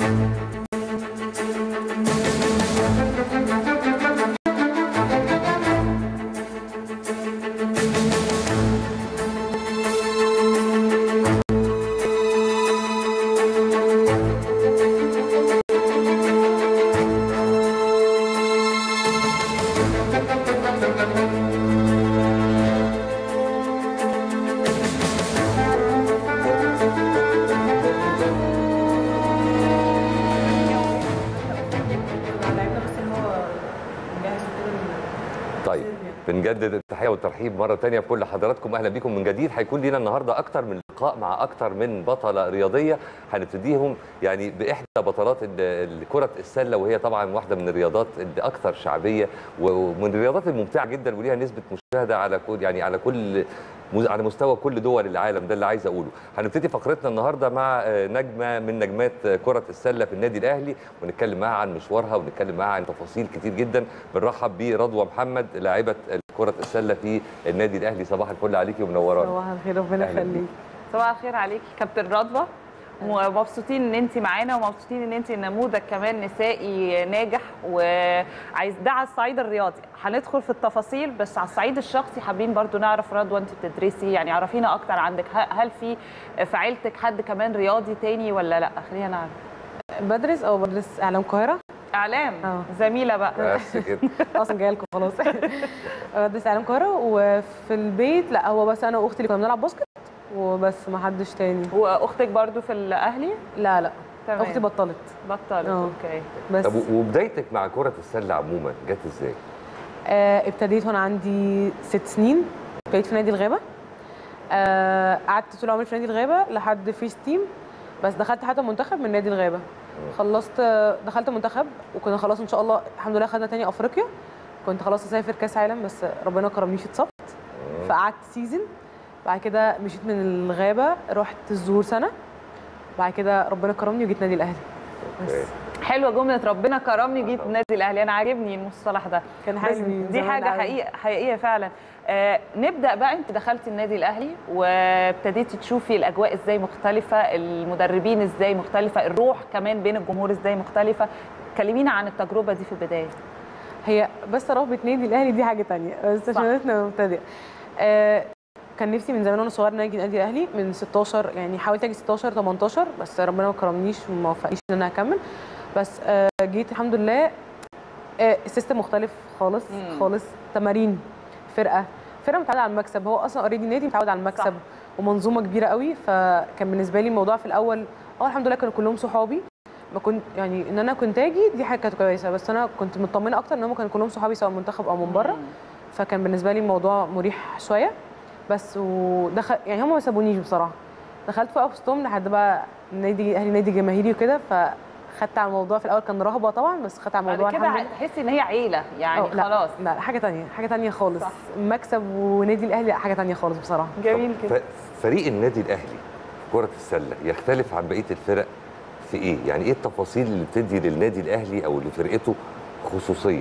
طيب بنجدد التحيه والترحيب مره ثانيه بكل حضراتكم اهلا بكم من جديد هيكون لينا النهارده اكتر من لقاء مع اكتر من بطله رياضيه هنبتديهم يعني باحدى بطلات ال- ال- كره السله وهي طبعا واحده من الرياضات الاكثر شعبيه ومن الرياضات الممتعه جدا وليها نسبه مشاهده على كل يعني على كل مز- على مستوى كل دول العالم ده اللي عايز اقوله هنبتدي فقرتنا النهارده مع آه، نجمه من نجمات آه، كره السله في النادي الاهلي ونتكلم معاها عن مشوارها ونتكلم معاها عن تفاصيل كتير جدا بنرحب برضوى محمد لاعبه كره السله في النادي الاهلي صباح الفل عليكي ومنورانا صباح الخير ربنا أهلاً يخليك صباح الخير عليكي كابتن رضوى ومبسوطين ان انت معانا ومبسوطين ان انت نموذج كمان نسائي ناجح وعايز ده على الصعيد الرياضي هندخل في التفاصيل بس على الصعيد الشخصي حابين برضو نعرف رضوى انت بتدرسي يعني عرفينا اكتر عندك ه- هل في في عيلتك حد كمان رياضي تاني ولا لا خلينا نعرف بدرس او بدرس اعلام القاهره اعلام اه. زميله بقى بس كده اصلا جايه لكم خلاص بدرس اعلام القاهره وفي البيت لا هو بس انا واختي اللي كنا بنلعب باسكت وبس ما حدش تاني واختك برضو في الاهلي لا لا تمام. اختي بطلت بطلت اه. اوكي بس طب وبدايتك مع كره السله عموما جت ازاي؟ آه ابتديت وانا عندي ست سنين ابتديت في نادي الغابه آه قعدت طول عمري في نادي الغابه لحد فري ستيم بس دخلت حتى منتخب من نادي الغابه خلصت دخلت منتخب وكنا خلاص ان شاء الله الحمد لله خدنا تاني افريقيا كنت خلاص اسافر كاس عالم بس ربنا كرمنيش اتصبت فقعدت سيزون بعد كده مشيت من الغابه رحت الزهور سنه بعد كده ربنا كرمني وجيت نادي الاهلي بس أوكي. حلوه جمله ربنا كرمني جيت النادي الاهلي انا عاجبني المصطلح ده كان بس حلمي من دي زمان حاجه قوي. حقيقه حقيقيه فعلا آه نبدا بقى انت دخلتي النادي الاهلي وابتديتي تشوفي الاجواء ازاي مختلفه المدربين ازاي مختلفه الروح كمان بين الجمهور ازاي مختلفه كلمينا عن التجربه دي في البدايه هي بس رغبه نادي الاهلي دي حاجه تانية بس صح. عشان احنا مبتدئ آه كان نفسي من زمان وانا صغير إن أنا اجي النادي الاهلي من 16 يعني حاولت اجي 16 18 بس ربنا ما كرمنيش وما وفقنيش ان انا اكمل بس آه جيت الحمد لله آه السيستم مختلف خالص مم. خالص تمارين فرقه فرقه متعوده على المكسب هو اصلا اوريدي النادي متعود على المكسب صح. ومنظومه كبيره قوي فكان بالنسبه لي الموضوع في الاول اه الحمد لله كانوا كلهم صحابي ما كنت يعني ان انا كنت اجي دي حاجه كانت كويسه بس انا كنت مطمنه اكتر ان هم كانوا كلهم صحابي سواء منتخب او من بره مم. فكان بالنسبه لي الموضوع مريح شويه بس ودخل يعني هم ما سابونيش بصراحه دخلت في وسطهم لحد بقى نادي اهلي نادي جماهيري وكده فخدت على الموضوع في الاول كان رهبه طبعا بس خدت على بعد الموضوع كده الحمد لله تحسي ان هي عيله يعني أه، لا خلاص لا حاجه تانية حاجه تانية خالص صح. مكسب ونادي الاهلي لا حاجه تانية خالص بصراحه جميل طب كده ف- فريق النادي الاهلي في كره السله يختلف عن بقيه الفرق في ايه؟ يعني ايه التفاصيل اللي بتدي للنادي الاهلي او لفرقته خصوصيه؟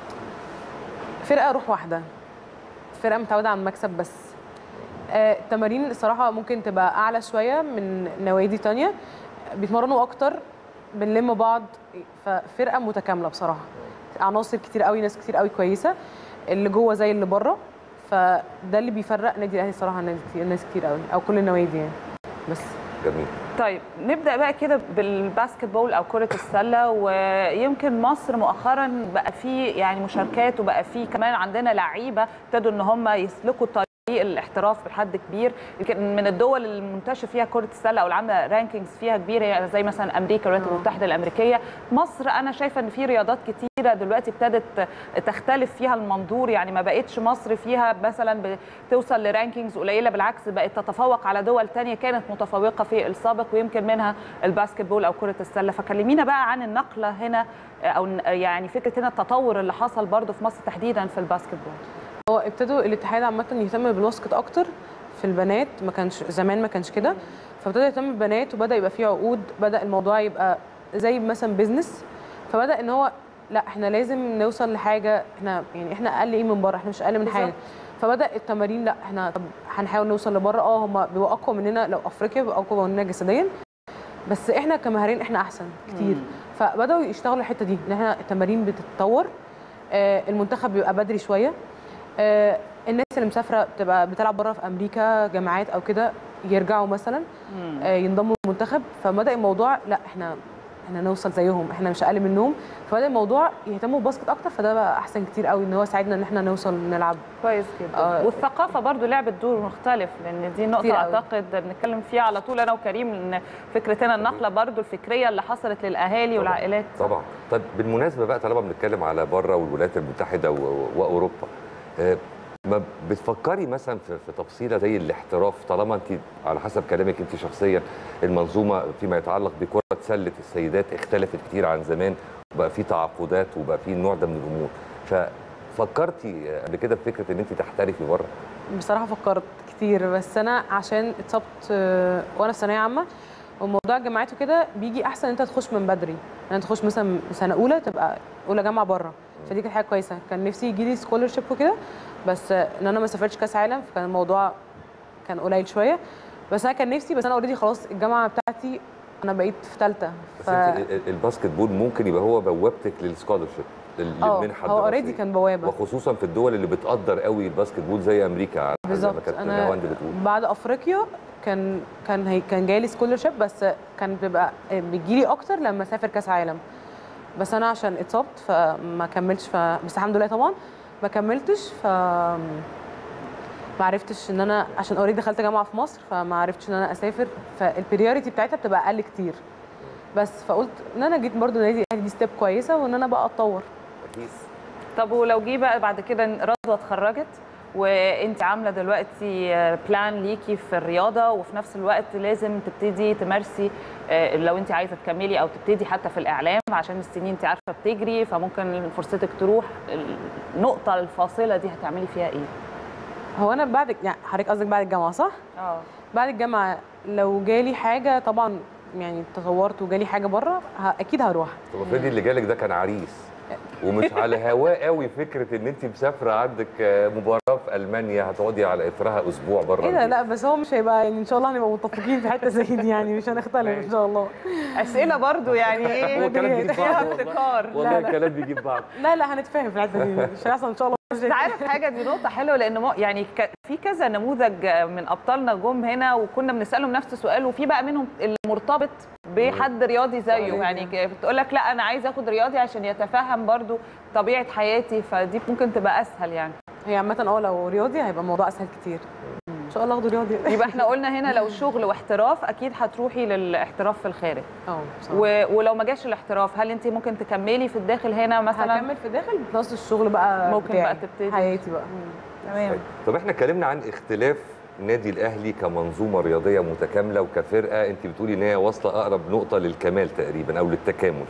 فرقه روح واحده فرقه متعوده على المكسب بس آه، التمارين الصراحه ممكن تبقى اعلى شويه من نوادي تانية بيتمرنوا اكتر بنلم بعض ففرقه متكامله بصراحه عناصر كتير قوي ناس كتير قوي كويسه اللي جوه زي اللي بره فده اللي بيفرق نادي الاهلي الصراحه عن ناس كتير ناس كتير قوي او كل النوادي يعني بس جميل طيب نبدا بقى كده بالباسكت بول او كره السله ويمكن مصر مؤخرا بقى في يعني مشاركات وبقى في كمان عندنا لعيبه ابتدوا ان هم يسلكوا طريق الاحتراف بحد كبير يمكن من الدول المنتشر فيها كره السله او العامله رانكينجز فيها كبيره يعني زي مثلا امريكا الولايات المتحده الامريكيه مصر انا شايفه ان في رياضات كتيره دلوقتي ابتدت تختلف فيها المنظور يعني ما بقتش مصر فيها مثلا بتوصل لرانكينجز قليله بالعكس بقت تتفوق على دول تانية كانت متفوقه في السابق ويمكن منها الباسكت بول او كره السله فكلمينا بقى عن النقله هنا او يعني فكره هنا التطور اللي حصل برضو في مصر تحديدا في الباسكت بول هو ابتدوا الاتحاد عامه يهتم بالباسكت اكتر في البنات ما كانش زمان ما كانش كده فابتدى يهتم بالبنات وبدا يبقى فيه عقود بدا الموضوع يبقى زي مثلا بيزنس فبدا ان هو لا احنا لازم نوصل لحاجه احنا يعني احنا اقل ايه من بره احنا مش اقل من حاجه فبدا التمارين لا احنا طب هنحاول نوصل لبره اه هم بيبقوا اقوى مننا لو افريقيا بيبقوا اقوى مننا جسديا بس احنا كمهارين احنا احسن كتير فبداوا يشتغلوا الحته دي ان احنا التمارين بتتطور آه، المنتخب بيبقى بدري شويه آه، الناس اللي مسافره بتبقى بتلعب بره في امريكا جامعات او كده يرجعوا مثلا آه، ينضموا للمنتخب فبدا الموضوع لا احنا احنا نوصل زيهم احنا مش اقل منهم فبدا الموضوع يهتموا بالباسكت اكتر فده بقى احسن كتير قوي ان هو ساعدنا ان احنا نوصل نلعب كويس جدا آه. والثقافه برضو لعبت دور مختلف لان دي نقطه كتير قوي. اعتقد بنتكلم فيها على طول انا وكريم ان فكرتنا النقله برضو الفكريه اللي حصلت للاهالي والعائلات طبعا طب بالمناسبه بقى طالما بنتكلم على بره والولايات المتحده و- و- واوروبا آه، ما بتفكري مثلا في في تفصيله زي الاحتراف طالما انت على حسب كلامك انت شخصيا المنظومه فيما يتعلق بكره سله السيدات اختلفت كتير عن زمان وبقى في تعاقدات وبقى في النوع ده من الامور ففكرتي آه، قبل كده بفكره ان انت تحترفي بره بصراحه فكرت كتير بس انا عشان اتصبت آه، وانا في ثانويه عامه وموضوع الجامعات وكده بيجي احسن انت تخش من بدري يعني انت تخش مثلا سنه اولى تبقى اولى جامعه بره فدي كانت حاجه كويسه كان نفسي يجي لي سكولرشيب وكده بس آه، ان انا ما سافرتش كاس عالم فكان الموضوع كان قليل شويه بس انا كان نفسي بس انا اوريدي خلاص الجامعه بتاعتي انا بقيت في ثالثه بس انت ال- الباسكت بول ممكن يبقى هو بوابتك للسكولرشيب لل- اه للمنحه هو اوريدي الدراسية. كان بوابه وخصوصا في الدول اللي بتقدر قوي الباسكت بول زي امريكا زي ما بالظبط كانت انا نهاوند بتقول بعد افريقيا كان كان هي كان جاي لي سكولرشيب بس كان بيبقى بيجي لي اكتر لما اسافر كاس عالم بس انا عشان اتصبت فما كملتش ف... بس الحمد لله طبعا ما كملتش ف ما عرفتش ان انا عشان اوريدي دخلت جامعه في مصر فما عرفتش ان انا اسافر فالبريوريتي بتاعتها بتبقى اقل كتير بس فقلت ان انا جيت برضو نادي الاهلي دي ستيب كويسه وان انا بقى اتطور اكيد طب ولو جه بقى بعد كده رضوى اتخرجت وانت عامله دلوقتي بلان ليكي في الرياضه وفي نفس الوقت لازم تبتدي تمارسي آه، لو انت عايزه تكملي او تبتدي حتى في الاعلام عشان السنين انت عارفه بتجري فممكن فرصتك تروح النقطه الفاصله دي هتعملي فيها ايه؟ هو انا بعد يعني حضرتك قصدك بعد الجامعه صح؟ اه بعد الجامعه لو جالي حاجه طبعا يعني تطورت وجالي حاجه بره ه- اكيد هروح طب افرضي اللي جالك ده كان عريس ومش على هواه قوي فكره ان انت مسافره عندك آه، مباراه في المانيا هتقعدي على اثرها اسبوع بره ايه ده البيت. لا بس هو مش هيبقى يعني ان شاء الله هنبقى متفقين في حته زي دي يعني مش هنختلف ان شاء الله اسئله برضو يعني هو ايه الكلام بيجيب فيها بعض والله. ابتكار والله لا. الكلام بيجيب بعض لا لا هنتفاهم في الحته دي مش هيحصل ان شاء الله بس عارف حاجه دي نقطه حلوه لان مو- يعني ك- في كذا نموذج من ابطالنا جم هنا وكنا بنسالهم نفس السؤال وفي بقى منهم المرتبط بحد رياضي زيه صحيح. يعني ك- بتقول لك لا انا عايز اخد رياضي عشان يتفهم برضو طبيعه حياتي فدي ممكن تبقى اسهل يعني هي عامه اه لو رياضي هيبقى الموضوع اسهل كتير ان شاء الله اخده رياضي يبقى احنا قلنا هنا لو شغل واحتراف اكيد هتروحي للاحتراف في الخارج اه بصراحة. و... ولو ما جاش الاحتراف هل انت ممكن تكملي في الداخل هنا مثلا هكمل في داخل بلس الشغل بقى ممكن بتاعي. بقى تبتدي. حياتي بقى تمام طب احنا اتكلمنا عن اختلاف النادي الاهلي كمنظومه رياضيه متكامله وكفرقه انت بتقولي ان هي واصله اقرب نقطه للكمال تقريبا او للتكامل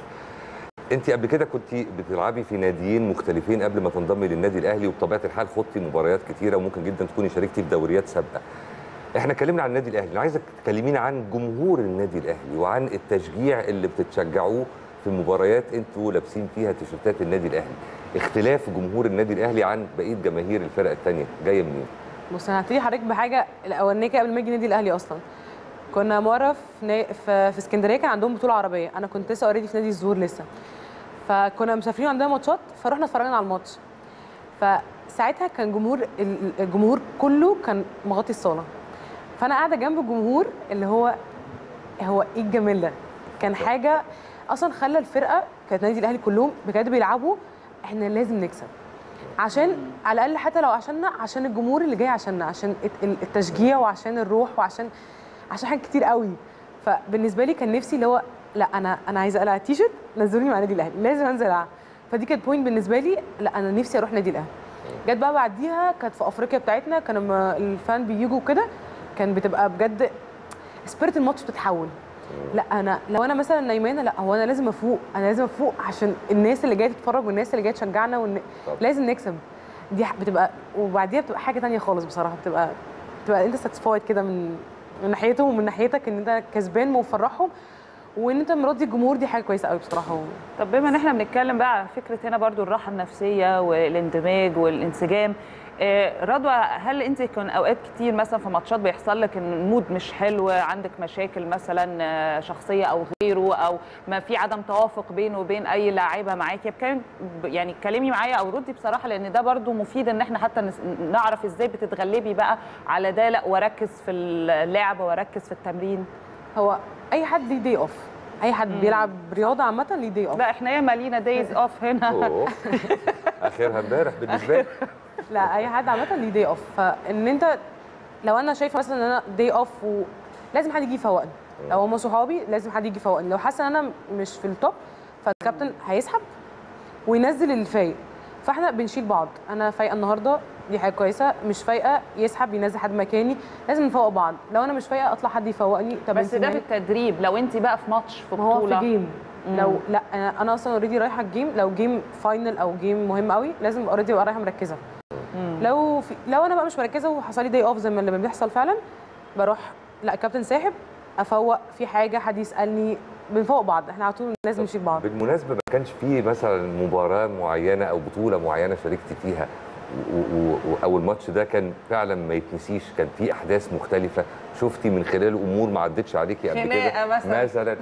انت قبل كده كنت بتلعبي في ناديين مختلفين قبل ما تنضمي للنادي الاهلي وبطبيعه الحال خضتي مباريات كتيره وممكن جدا تكوني شاركتي في دوريات سابقه احنا اتكلمنا عن النادي الاهلي انا عايزك تكلمينا عن جمهور النادي الاهلي وعن التشجيع اللي بتتشجعوه في مباريات انتوا لابسين فيها تيشيرتات النادي الاهلي اختلاف جمهور النادي الاهلي عن بقيه جماهير الفرق الثانيه جايه منين بص انا هبتدي حضرتك بحاجه الاولانيه كده قبل ما اجي النادي الاهلي اصلا كنا مره في نا... في, في اسكندريه كان عندهم بطوله عربيه انا كنت لسه اوريدي في نادي الزور لسه فكنا مسافرين عندنا ماتشات فرحنا اتفرجنا على الماتش فساعتها كان جمهور ال- الجمهور كله كان مغطي الصاله فانا قاعده جنب الجمهور اللي هو هو ايه الجمال ده كان حاجه اصلا خلى الفرقه كانت نادي الاهلي كلهم بجد بيلعبوا احنا لازم نكسب عشان على الاقل حتى لو عشاننا عشان الجمهور اللي جاي عشاننا عشان الت- ال- التشجيع وعشان الروح وعشان عشان حاجات كتير قوي فبالنسبه لي كان نفسي اللي هو لا انا انا عايزه اقلع التيشيرت نزلوني مع النادي الاهلي لازم انزل العب فدي كانت بوينت بالنسبه لي لا انا نفسي اروح نادي الاهلي جت بقى بعديها كانت في افريقيا بتاعتنا كان لما الفان بيجوا كده كان بتبقى بجد سبيريت الماتش بتتحول لا انا لو انا مثلا نايمانه لا هو انا لازم افوق انا لازم افوق عشان الناس اللي جايه تتفرج والناس اللي جايه تشجعنا والن... طبعا. لازم نكسب دي ح- بتبقى وبعديها بتبقى حاجه تانية خالص بصراحه بتبقى بتبقى انت ساتسفايد كده من من ناحيتهم ومن ناحيتك ان انت كسبان ومفرحهم وان انت مرضي الجمهور دي حاجه كويسه قوي بصراحه طب بما ان احنا بنتكلم بقى على فكره هنا برضو الراحه النفسيه والاندماج والانسجام آه، رضوى هل انت كان اوقات كتير مثلا في ماتشات بيحصل لك ان المود مش حلو عندك مشاكل مثلا آه، شخصيه او غيره او ما في عدم توافق بينه وبين اي لاعيبه معاكي كان يعني اتكلمي معايا او ردي بصراحه لان ده برضو مفيد ان احنا حتى نس- نعرف ازاي بتتغلبي بقى على ده لا واركز في اللعب واركز في التمرين هو اي حد ليه دي اوف اي حد بيلعب رياضه عامه ليه دي اوف لا احنا ياما لينا دايز اوف هنا أوه. اخرها امبارح بالنسبه لي لا اي حد عامه ليه دي اوف فان انت لو انا شايفه مثلا ان انا دي اوف ولازم حد يجي يفوقني لو هم صحابي لازم حد يجي يفوقني لو حاسه ان انا مش في التوب فالكابتن هيسحب وينزل اللي فايق فاحنا بنشيل بعض انا فايقه النهارده دي حاجه كويسه مش فايقه يسحب ينزل حد مكاني لازم نفوق بعض لو انا مش فايقه اطلع حد يفوقني طب بس انت ده مالك؟ بالتدريب لو انت بقى في ماتش في ما هو بطوله في جيم لو لا انا انا اصلا اوريدي رايحه الجيم لو جيم فاينل او جيم مهم قوي لازم اوريدي ابقى رايحه مركزه لو في لو انا بقى مش مركزه وحصل لي داي اوف زي ما اللي بيحصل فعلا بروح لا الكابتن ساحب افوق في حاجه حد يسالني بنفوق بعض احنا على طول لازم نشيل بعض بالمناسبه ما كانش في مثلا مباراه معينه او بطوله معينه شاركتي فيها و- و- و- او الماتش ده كان فعلا ما يتنسيش كان في احداث مختلفه شفتي من خلاله امور ما عدتش عليكي قبل كده خناقة مثلاً. مثلا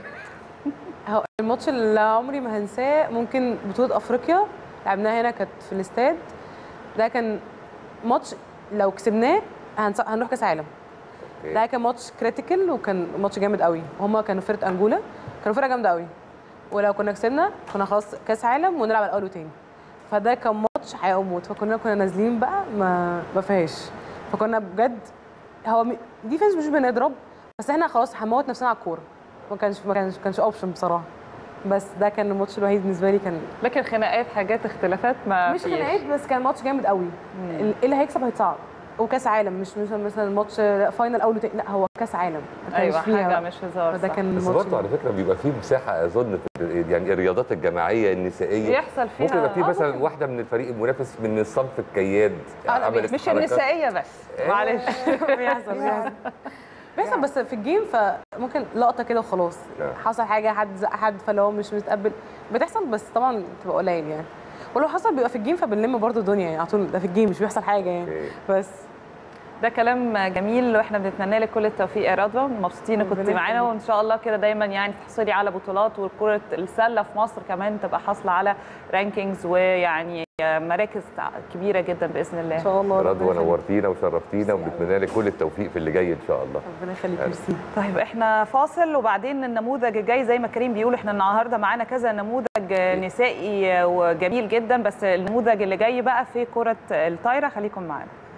هو الماتش اللي عمري ما هنساه ممكن بطوله افريقيا لعبناها هنا كانت في الاستاد ده كان ماتش لو كسبناه هنص- هنروح كاس عالم أوكي. ده كان ماتش كريتيكال وكان ماتش جامد قوي هما كانوا فرقه انجولا كانوا فرقه جامده قوي ولو كنا كسبنا كنا خلاص كاس عالم ونلعب على الاول وتاني فده كان ماتش حياه وموت فكنا كنا نازلين بقى ما ما فيهاش فكنا بجد هو ديفنس مش بنضرب بس احنا خلاص هنموت نفسنا على الكوره ما كانش ما كانش كانش اوبشن بصراحه بس ده كان الماتش الوحيد بالنسبه لي كان لكن خناقات حاجات اختلافات ما مش فيش. خناقات بس كان ماتش جامد قوي ال- اللي هيكسب هيتصعد وكاس عالم مش مش مثلا ماتش فاينل اول وتاني لا هو كاس عالم ما كانش ايوه فيها حاجه بقى. مش هزار فده صح. كان بس الماتش برضه على فكره بيبقى فيه مساحه اظن في ال- يعني الرياضات الجماعيه النسائيه يحصل فيها ممكن يبقى في آه، مثلا ممكن. واحده من الفريق المنافس من الصنف الكياد آه، لا، عملت مش حركات. النسائيه بس معلش بيحصل بيحصل بيحصل بس في الجيم فممكن لقطه كده وخلاص آه. حصل حاجه حد زق حد فاللي هو مش متقبل بتحصل بس طبعا بتبقى قليل يعني ولو حصل بيبقى في الجيم فبنلم برضو الدنيا يعني على طول ده في الجيم مش بيحصل حاجه يعني أوكي. بس ده كلام جميل واحنا بنتمنى لك كل التوفيق يا رضوى مبسوطين ربنا كنت معانا يخليك. وان شاء الله كده دايما يعني تحصلي على بطولات وكره السله في مصر كمان تبقى حاصله على رانكينجز ويعني مراكز كبيره جدا باذن ان الله شاء الله ربنا رضوى يخليك. نورتينا وشرفتينا ميرسي وبنتمنى لك كل التوفيق في اللي جاي ان شاء الله ربنا يخليك ميرسي طيب احنا فاصل وبعدين النموذج الجاي زي ما كريم بيقول احنا النهارده معانا كذا نموذج نسائي وجميل جدا بس النموذج اللي جاي بقى في كره الطايره خليكم معانا